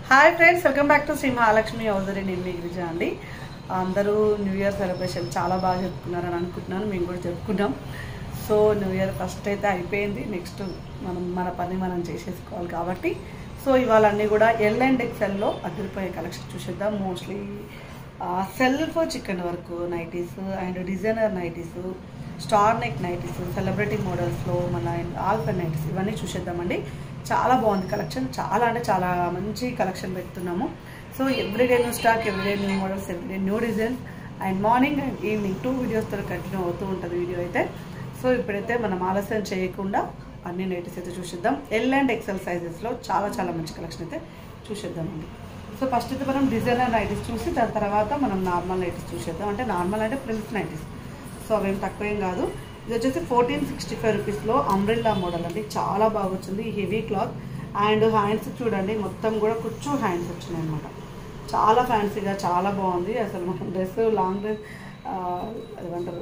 hi friends welcome back to Sri Mahalakshmi hosiery నేను మీ గిరిజ అండి అందరూ న్యూ ఇయర్ సెలబ్రేషన్ చాలా బాగా జరుపుకున్నారని అనుకుంటున్నాను మేము కూడా జరుపుకున్నాం సో న్యూ ఇయర్ ఫస్ట్ అయితే అయిపోయింది నెక్స్ట్ మనం మన పని మనం చేసేసుకోవాలి కాబట్టి సో ఇవాళ అన్నీ కూడా ఎల్ అండ్ ఎక్సెల్లో అదిరిపోయే కలెక్షన్ చూసేద్దాం mostly self chicken work nighties and designer nighties star neck nighties celebrity మోడల్స్లో మన ఆల్ఫర్ నైటీస్ ఇవన్నీ చూసేద్దామండి చాలా బాగుంది కలెక్షన్ చాలా అంటే చాలా మంచి కలెక్షన్ పెడుతున్నాము so everyday new stock everyday new models everyday new designs and morning and evening two వీడియోస్తో కంటిన్యూ అవుతూ ఉంటుంది వీడియో అయితే సో ఇప్పుడైతే మనం ఆలస్యం చేయకుండా అన్ని నైటీస్ అయితే చూసేద్దాం ఎల్ అండ్ ఎక్సెల్ సైజెస్లో చాలా చాలా మంచి కలెక్షన్ అయితే చూసేద్దామండి సో ఫస్ట్ అయితే మనం డిజైనర్ నైటీస్ చూసి దాని తర్వాత మనం నార్మల్ నైటీస్ చూసేద్దాం అంటే నార్మల్ అంటే ప్రిన్స్ నైటీస్ సో అవేం తక్కువేం కాదు ఇది వచ్చేసి ఫోర్టీన్ సిక్స్టీ ఫైవ్ రూపీస్లో అంబ్రెల్లా మోడల్ అండి చాలా బాగా వచ్చింది హెవీ క్లాత్ అండ్ హ్యాండ్స్ చూడండి మొత్తం కూడా కుచ్చు హ్యాండ్స్ వచ్చినాయి అనమాట చాలా ఫ్యాన్సీగా చాలా బాగుంది అసలు మనం డ్రెస్ లాంగ్ డ్రెస్ ఏమంటారు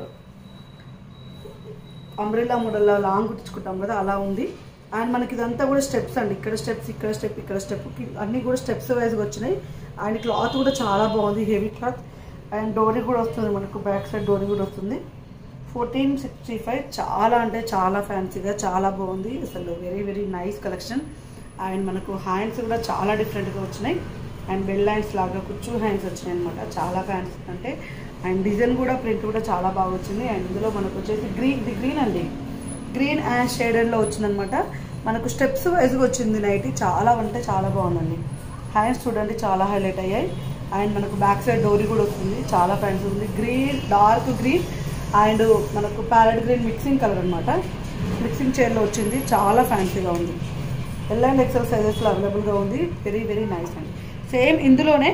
అంబ్రెల్లా మోడల్లో లాంగ్ కుట్టించుకుంటాం కదా అలా ఉంది అండ్ మనకి ఇదంతా కూడా స్టెప్స్ అండి ఇక్కడ స్టెప్స్ ఇక్కడ స్టెప్ ఇక్కడ స్టెప్ అన్నీ కూడా స్టెప్స్ వైజ్గా వచ్చినాయి అండ్ క్లాత్ కూడా చాలా బాగుంది హెవీ క్లాత్ అండ్ డోరీ కూడా వస్తుంది మనకు బ్యాక్ సైడ్ డోరీ కూడా వస్తుంది ఫోర్టీన్ సిక్స్టీ ఫైవ్ చాలా అంటే చాలా ఫ్యాన్సీగా చాలా బాగుంది అసలు very very nice collection and మనకు హ్యాండ్స్ కూడా చాలా డిఫరెంట్గా వచ్చినాయి అండ్ బెల్ హ్యాండ్స్ లాగా కుచ్చు హ్యాండ్స్ వచ్చినాయి అనమాట చాలా ఫ్యాన్సీ అంటే అండ్ డిజైన్ కూడా ప్రింట్ కూడా చాలా బాగా వచ్చింది అండ్ ఇందులో మనకు వచ్చేసి గ్రీన్ ఇది గ్రీన్ అండి గ్రీన్ అండ్ షేడెడ్లో వచ్చిందనమాట మనకు స్టెప్స్ వైజ్గా వచ్చింది నైట్ చాలా అంటే చాలా బాగుందండి హ్యాండ్స్ చూడండి చాలా హైలైట్ అయ్యాయి అండ్ మనకు బ్యాక్ సైడ్ డోరీ కూడా వస్తుంది చాలా ఫ్యాన్స్ ఉంది గ్రీన్ డార్క్ గ్రీన్ అండ్ మనకు ప్యారెట్ గ్రీన్ మిక్సింగ్ కలర్ అనమాట మిక్సింగ్ చైర్లో వచ్చింది చాలా ఫ్యాన్సీగా ఉంది ఎల్ అండ్ ఎక్సెల్ సైజెస్లో అవైలబుల్గా ఉంది వెరీ వెరీ నైస్ అండి సేమ్ ఇందులోనే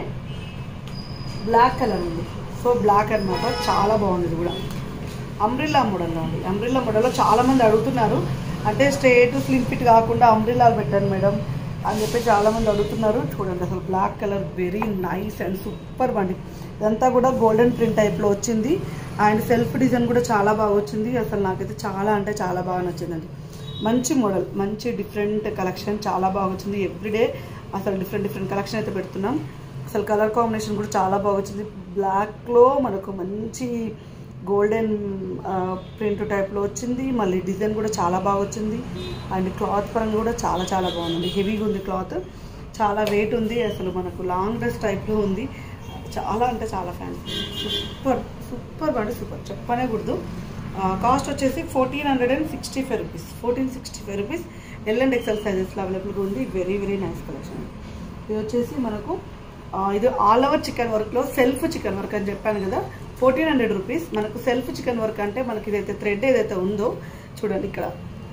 బ్లాక్ కలర్ ఉంది సో బ్లాక్ అనమాట చాలా బాగుంది ఇది కూడా అంబ్రిల్లా మోడల్లో ఉంది అంబ్రిల్లా మోడల్లో చాలామంది అడుగుతున్నారు అంటే స్ట్రేట్ స్లిమ్ ఫిట్ కాకుండా అంబ్రిల్లాలు పెట్టాను మేడం అని చెప్పి చాలామంది అడుగుతున్నారు చూడండి అసలు black colour very nice and super బండి ఇదంతా కూడా గోల్డెన్ ప్రింట్ టైప్లో వచ్చింది అండ్ సెల్ఫ్ డిజైన్ కూడా చాలా బాగా వచ్చింది అసలు నాకైతే చాలా అంటే చాలా బాగా నచ్చిందండి మంచి మోడల్ మంచి డిఫరెంట్ కలెక్షన్ చాలా బాగా వచ్చింది ఎవ్రీడే అసలు డిఫరెంట్ డిఫరెంట్ కలెక్షన్ అయితే పెడుతున్నాం అసలు కలర్ కాంబినేషన్ కూడా చాలా బాగా వచ్చింది బ్లాక్లో మనకు మంచి గోల్డెన్ ప్రింట్ టైప్లో వచ్చింది మళ్ళీ డిజైన్ కూడా చాలా బాగా వచ్చింది అండ్ క్లాత్ పరంగా కూడా చాలా చాలా బాగుంది హెవీగా ఉంది క్లాత్ చాలా వెయిట్ ఉంది అసలు మనకు లాంగ్ డ్రెస్ టైప్లో ఉంది చాలా అంటే చాలా ఫ్యాన్సీ సూపర్ సూపర్ అంటే సూపర్ చెప్పనే కూడదు కాస్ట్ వచ్చేసి fourteen hundred and sixty five rupees fourteen sixty five rupees L and XL సైజెస్లో అవైలబుల్గా ఉంది వెరీ వెరీ నైస్ కలెక్షన్ ఇది వచ్చేసి మనకు ఇది ఆల్ ఓవర్ చికెన్ వర్క్లో సెల్ఫ్ చికెన్ వర్క్ అని చెప్పాను కదా ఫోర్టీన్ హండ్రెడ్ రూపీస్ మనకు సెల్ఫ్ చికెన్ వర్క్ అంటే మనకి ఇదైతే థ్రెడ్ ఏదైతే ఉందో చూడండి ఇక్కడ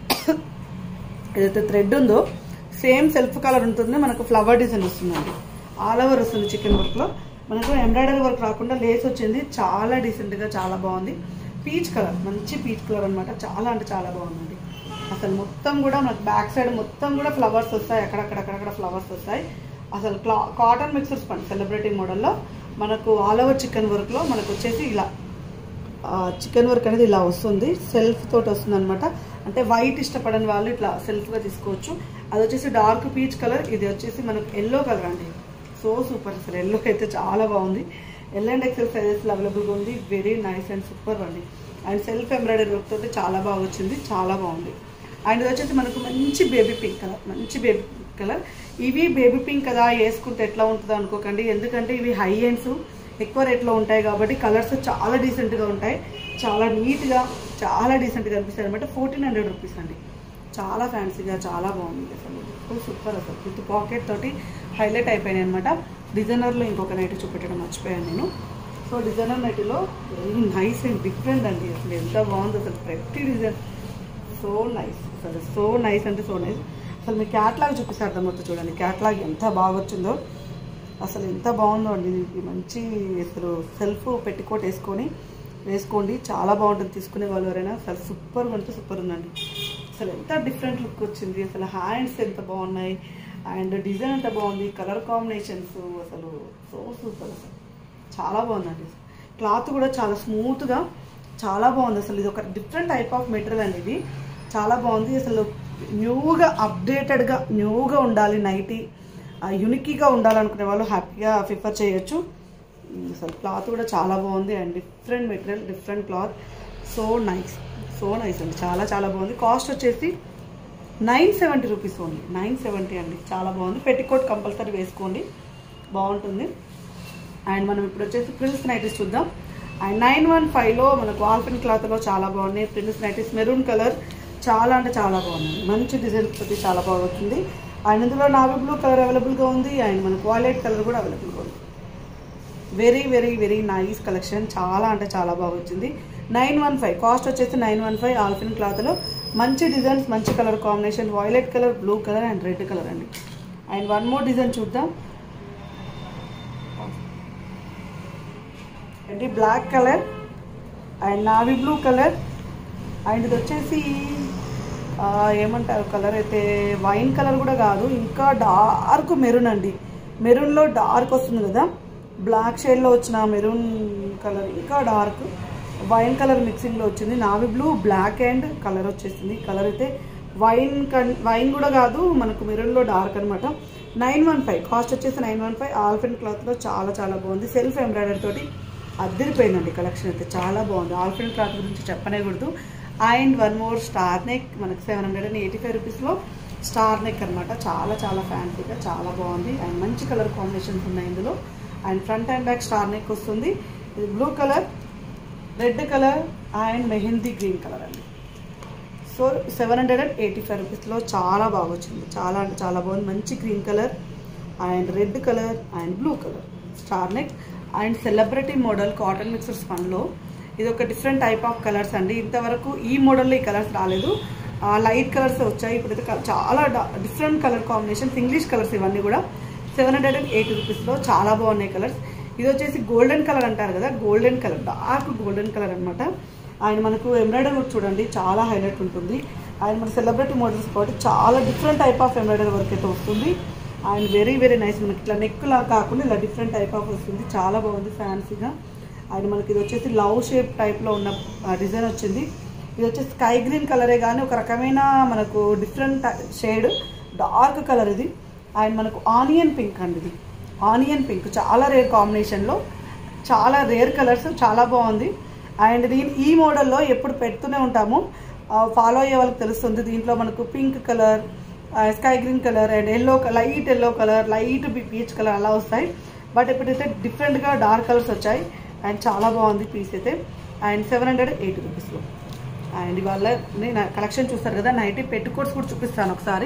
ఏదైతే థ్రెడ్ ఉందో సేమ్ సెల్ఫ్ కలర్ ఉంటుంది మనకు ఫ్లవర్ డిజైన్ వస్తుందండి ఆల్ ఓవర్ వస్తుంది చికెన్ వర్క్లో మనకు ఎంబ్రాయిడరీ వర్క్ రాకుండా లేస్ వచ్చింది చాలా డీసెంట్గా చాలా బాగుంది పీచ్ కలర్ మంచి పీచ్ కలర్ అనమాట చాలా అంటే చాలా బాగుందండి అసలు మొత్తం కూడా మనకు బ్యాక్ సైడ్ మొత్తం కూడా ఫ్లవర్స్ వస్తాయి అక్కడక్కడక్కడక్కడ ఫ్లవర్స్ వస్తాయి అసలు క్లా కాటన్ మిక్సర్స్ పండి సెలబ్రిటీ మోడల్లో మనకు ఆల్ ఓవర్ చికెన్ వర్క్లో మనకు వచ్చేసి ఇలా చికెన్ వర్క్ అనేది ఇలా వస్తుంది సెల్ఫ్ తోటి వస్తుంది అనమాట అంటే వైట్ ఇష్టపడని వాళ్ళు ఇట్లా సెల్ఫ్గా తీసుకోవచ్చు అది వచ్చేసి డార్క్ పీచ్ కలర్ ఇది వచ్చేసి మనకు ఎల్లో కలర్ అండి సో సూపర్ అసలు ఎల్లో అయితే చాలా బాగుంది ఎల్ అండ్ ఎక్సెల్ సైజెస్లో అవైలబుల్గా ఉంది వెరీ నైస్ అండ్ సూపర్ అండి అండ్ సెల్ఫ్ ఎంబ్రాయిడరీ వర్క్ తోటి చాలా బాగా వచ్చింది చాలా బాగుంది అండ్ ఇది వచ్చేసి మనకు మంచి బేబీ పింక్ కలర్ మంచి బేబీ కలర్ ఇవి బేబీ పింక్ కదా వేసుకుంటే ఎట్లా ఉంటుందో అనుకోకండి ఎందుకంటే ఇవి హై ఎండ్స్ ఎక్కువ రేట్లో ఉంటాయి కాబట్టి కలర్స్ చాలా డీసెంట్గా ఉంటాయి చాలా నీట్గా చాలా డీసెంట్గా అనిపిస్తాయి అనమాట ఫోర్టీన్ హండ్రెడ్ రూపీస్ అండి చాలా ఫ్యాన్సీగా చాలా బాగుంది అసలు సూపర్ అసలు విత్ పాకెట్ తోటి హైలైట్ అయిపోయినాయి అనమాట డిజైనర్లో ఇంకొక నైట్ చూపెట్టడం మర్చిపోయాను నేను సో డిజైనర్ నైట్లో వెరీ నైస్ అండ్ డిఫరెంట్ అండి అసలు ఎంత బాగుంది అసలు ప్రతి డిజైన్ సో నైస్ అసలు సో నైస్ అంటే సో నైస్ అసలు మీ క్యాట్లాగ్ చూపిస్తే అర్థమవుతుంది చూడండి క్యాట్లాగ్ ఎంత బాగా వచ్చిందో అసలు ఎంత బాగుందో అండి ఇది మంచి అసలు సెల్ఫ్ పెట్టుకోట్ వేసుకొని వేసుకోండి చాలా బాగుంటుంది తీసుకునే వాళ్ళు ఎవరైనా అసలు సూపర్గా ఉంటే సూపర్ ఉందండి అసలు ఎంత డిఫరెంట్ లుక్ వచ్చింది అసలు హ్యాండ్స్ ఎంత బాగున్నాయి అండ్ డిజైన్ ఎంత బాగుంది కలర్ కాంబినేషన్స్ అసలు సో సూపర్ అసలు చాలా బాగుందండి క్లాత్ కూడా చాలా స్మూత్గా చాలా బాగుంది అసలు ఇది ఒక డిఫరెంట్ టైప్ ఆఫ్ మెటీరియల్ అండి ఇది చాలా బాగుంది అసలు న్యూగా అప్డేటెడ్గా న్యూగా ఉండాలి నైటీ యునిక్గా ఉండాలనుకునే వాళ్ళు హ్యాపీగా ప్రిఫర్ చేయొచ్చు ఉమ్, అసలు క్లాత్ కూడా చాలా బాగుంది and different material different cloth so nice so nice అండి చాలా చాలా బాగుంది కాస్ట్ వచ్చేసి nine seventy rupees only nine seventy అండి చాలా బాగుంది పెట్టికోట్ కంపల్సరీ వేసుకోండి బాగుంటుంది అండ్ మనం ఇప్పుడు వచ్చేసి ప్రిన్స్ నైటీస్ చూద్దాం అండ్ నైన్ వన్ ఫైవ్లో మనకు ఆల్ఫిన్ క్లాత్లో చాలా బాగున్నాయి ప్రిన్స్ నైటీస్ మెరూన్ కలర్ చాలా అంటే చాలా బాగున్నాయి మంచి డిజైన్ తోటి చాలా బాగుంటుంది అండ్ ఇందులో నావీ బ్లూ కలర్ అవైలబుల్గా ఉంది అండ్ మనకు వాలెట్ కలర్ కూడా అవైలబుల్గా ఉంది very very very nice collection చాలా అంటే చాలా బాగా వచ్చింది నైన్ వన్ ఫైవ్ కాస్ట్ వచ్చేసి నైన్ వన్ ఫైవ్ ఆల్ఫిన్ క్లాత్లో మంచి డిజైన్స్ మంచి colour combination violet colour blue colour and red colour అండి అండ్ వన్ మోర్ డిజైన్ చూద్దాం అంటే black colour and navy blue colour and ఇది వచ్చేసి ఆ, ఏమంటారు కలర్ అయితే వైన్ కలర్ కూడా కాదు ఇంకా డార్క్ మెరూన్ అండి మెరూన్లో డార్క్ వస్తుంది కదా బ్లాక్ షేడ్లో వచ్చిన మెరూన్ కలర్ ఇంకా డార్క్ వైన్ కలర్ మిక్సింగ్లో వచ్చింది navy blue black and colour వచ్చేసింది కలర్ అయితే వైన్ కన్ వైన్ కూడా కాదు మనకు మెరూన్లో డార్క్ అనమాట నైన్ వన్ ఫైవ్ కాస్ట్ వచ్చేసి నైన్ వన్ ఫైవ్ ఆల్ఫిన్ క్లాత్లో చాలా చాలా బాగుంది సెల్ఫ్ ఎంబ్రాయిడరీ తోటి అద్దరిపోయిందండి కలెక్షన్ అయితే చాలా బాగుంది ఆల్ఫిన్ క్లాత్ గురించి చెప్పనే కూడదు and one more star neck మనకి seven hundred and eighty five రూపీస్లో స్టార్ నెక్ అనమాట చాలా చాలా ఫ్యాన్సీగా చాలా బాగుంది అండ్ మంచి కలర్ కాంబినేషన్స్ ఉన్నాయి ఇందులో and front and back star neck వస్తుంది ఇది blue colour red colour and mehndi green colour అండి so seven hundred and eighty five రూపీస్లో చాలా బాగా వచ్చింది చాలా అంటే చాలా బాగుంది మంచి green colour and red colour and blue colour star neck and celebrity model cotton mixer స్పన్లో ఇది ఒక డిఫరెంట్ టైప్ ఆఫ్ కలర్స్ అండి ఇంతవరకు ఈ మోడల్లో ఈ కలర్స్ రాలేదు లైట్ కలర్స్ వచ్చాయి ఇప్పుడైతే క- చాలా different colour combinations English colours ఇవన్నీ కూడా సెవెన్ హండ్రెడ్ అండ్ ఎయిటీ రూపీస్లో చాలా బాగున్నాయి కలర్స్ ఇది వచ్చేసి గోల్డెన్ కలర్ అంటారు కదా golden colour dark golden colour అనమాట అండ్ మనకు ఎంబ్రాయిడరీ వర్క్ చూడండి చాలా హైలైట్ ఉంటుంది అండ్ మన సెలబ్రిటీ మోడల్స్ కాబట్టి చాలా different type of embroidery work అయితే వస్తుంది అండ్ వెరీ వెరీ నైస్ మనకి ఇట్లా నెక్ లా కాకుండా ఇలా డిఫరెంట్ టైప్ ఆఫ్ వస్తుంది చాలా బాగుంది ఫ్యాన్సీగా అండ్ మనకి ఇది వచ్చేసి లవ్ షేప్ టైప్లో ఉన్న డిజైన్ వచ్చింది ఇది వచ్చేసి స్కై గ్రీన్ కలరే కానీ ఒక రకమైన మనకు డిఫరెంట్ షేడ్ డార్క్ కలర్ ఇది అండ్ మనకు ఆనియన్ పింక్ అండి ఇది ఆనియన్ పింక్ చాలా రేర్ కాంబినేషన్లో చాలా రేర్ కలర్స్ చాలా బాగుంది అండ్ దీని ఈ మోడల్లో ఎప్పుడు పెడుతూనే ఉంటాము ఫాలో అయ్యే వాళ్ళకి తెలుస్తుంది దీంట్లో మనకు pink colour sky green colour and yellow light yellow colour light peach colour అలా వస్తాయి బట్ ఇప్పుడైతే డిఫరెంట్గా డార్క్ కలర్స్ వచ్చాయి అండ్ చాలా బాగుంది పీస్ అయితే అండ్ సెవెన్ హండ్రెడ్ ఎయిటీ రూపీస్లో అండ్ ఇవాళ నేను కలెక్షన్ చూస్తారు కదా నైటీ పెట్టుకోట్స్ కూడా చూపిస్తాను ఒకసారి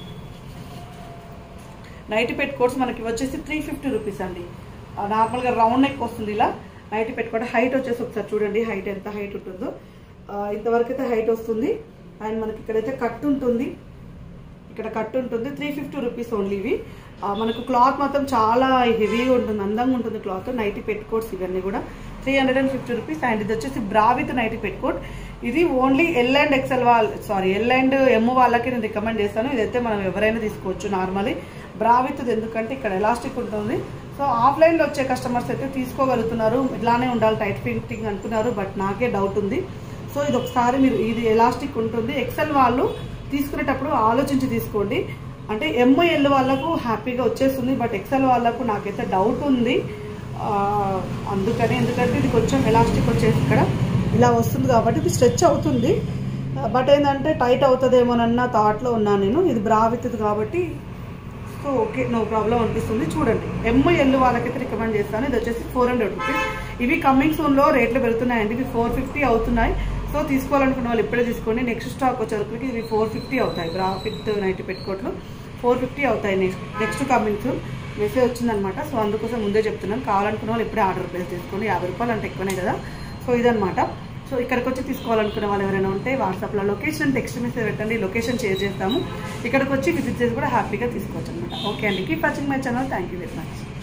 నైటీ పెట్టుకోట్స్ మనకి వచ్చేసి త్రీ ఫిఫ్టీ రూపీస్ అండి ఆ, నార్మల్గా రౌండ్ నెక్ వస్తుంది ఇలా నైటీ పెట్టుకోట్ హైట్ వచ్చేసి ఒకసారి చూడండి హైట్ ఎంత హైట్ ఉంటుందో ఆ, ఇంతవరకు అయితే హైట్ వస్తుంది అండ్ మనకి ఇక్కడైతే కట్ ఉంటుంది ఇక్కడ కట్ ఉంటుంది త్రీ ఫిఫ్టీ రూపీస్ ఓన్లీ ఇవి ఆ, మనకు క్లాత్ మాత్రం చాలా హెవీగా ఉంటుంది అందంగా ఉంటుంది క్లాత్ నైటీ పెట్టుకోట్స్ ఇవన్నీ కూడా three hundred and fifty rupees and ఇది వచ్చేసి బ్రా విత్ నైటీ పెట్టుకోట్ ఇది ఓన్లీ ఎల్ అండ్ ఎక్సెల్ వాళ్ళ సారీ ఎల్ అండ్ ఎమ్ వాళ్ళకి నేను రికమెండ్ చేస్తాను ఇదైతే మనం ఎవరైనా తీసుకోవచ్చు నార్మల్లీ బ్రా విత్ ఎందుకంటే ఇక్కడ ఎలాస్టిక్ ఉంటుంది సో ఆఫ్లైన్లో వచ్చే కస్టమర్స్ అయితే తీసుకోగలుగుతున్నారు ఇట్లానే ఉండాలి టైట్ ఫిట్టింగ్ అనుకున్నారు బట్ నాకే డౌట్ ఉంది సో ఇది ఒకసారి మీరు ఇది ఎలాస్టిక్ ఉంటుంది ఎక్సెల్ వాళ్ళు తీసుకునేటప్పుడు ఆలోచించి తీసుకోండి అంటే ఎంఐఎల్ వాళ్ళకు హ్యాపీగా వచ్చేస్తుంది బట్ ఎక్సెల్ వాళ్ళకు నాకైతే డౌట్ ఉంది ఆ, అందుకని ఎందుకంటే ఇది కొంచెం ఎలాస్టిక్ వచ్చేసి ఇక్కడ ఇలా వస్తుంది కాబట్టి ఇది స్ట్రెచ్ అవుతుంది బట్ ఏంటంటే టైట్ అవుతుందేమోనన్న థాట్లో ఉన్నాను నేను ఇది బ్రా విత్ది కాబట్టి సో ఓకే నో ప్రాబ్లం అనిపిస్తుంది చూడండి ఎంఐ ఎల్ వాళ్ళకైతే రికమెండ్ చేస్తాను ఇది వచ్చేసి ఫోర్ హండ్రెడ్ రూపీస్ ఇవి కమింగ్ సూన్లో రేట్లు పెరుగుతున్నాయండి ఇవి ఫోర్ ఫిఫ్టీ అవుతున్నాయి సో తీసుకోవాలనుకున్న వాళ్ళు ఇప్పుడే తీసుకోండి నెక్స్ట్ స్టాక్ వచ్చేసరికి ఇవి ఫోర్ ఫిఫ్టీ అవుతాయి బ్రా ఫిఫ్త్ నైట్ పెట్టుకోట్లు ఫోర్ ఫిఫ్టీ అవుతాయి next next coming soon message వచ్చిందనమాట సో అందుకోసం ముందే చెప్తున్నాను కావాలనుకున్న వాళ్ళు ఇప్పుడే ఆర్డర్ ప్లేస్ చేసుకోండి యాభై రూపాయలు అంటే ఎక్కువనే కదా సో ఇదనమాట సో ఇక్కడికి వచ్చి తీసుకోవాలనుకునే వాళ్ళు ఎవరైనా ఉంటే వాట్సాప్లో లొకేషన్ టెక్స్ట్ మెసేజ్ పెట్టండి లొకేషన్ షేర్ చేస్తాము ఇక్కడికి వచ్చి విజిట్ చేసి కూడా హ్యాపీగా తీసుకోవచ్చు అనమాట ఓకే అండి keep watching my channel thank you very much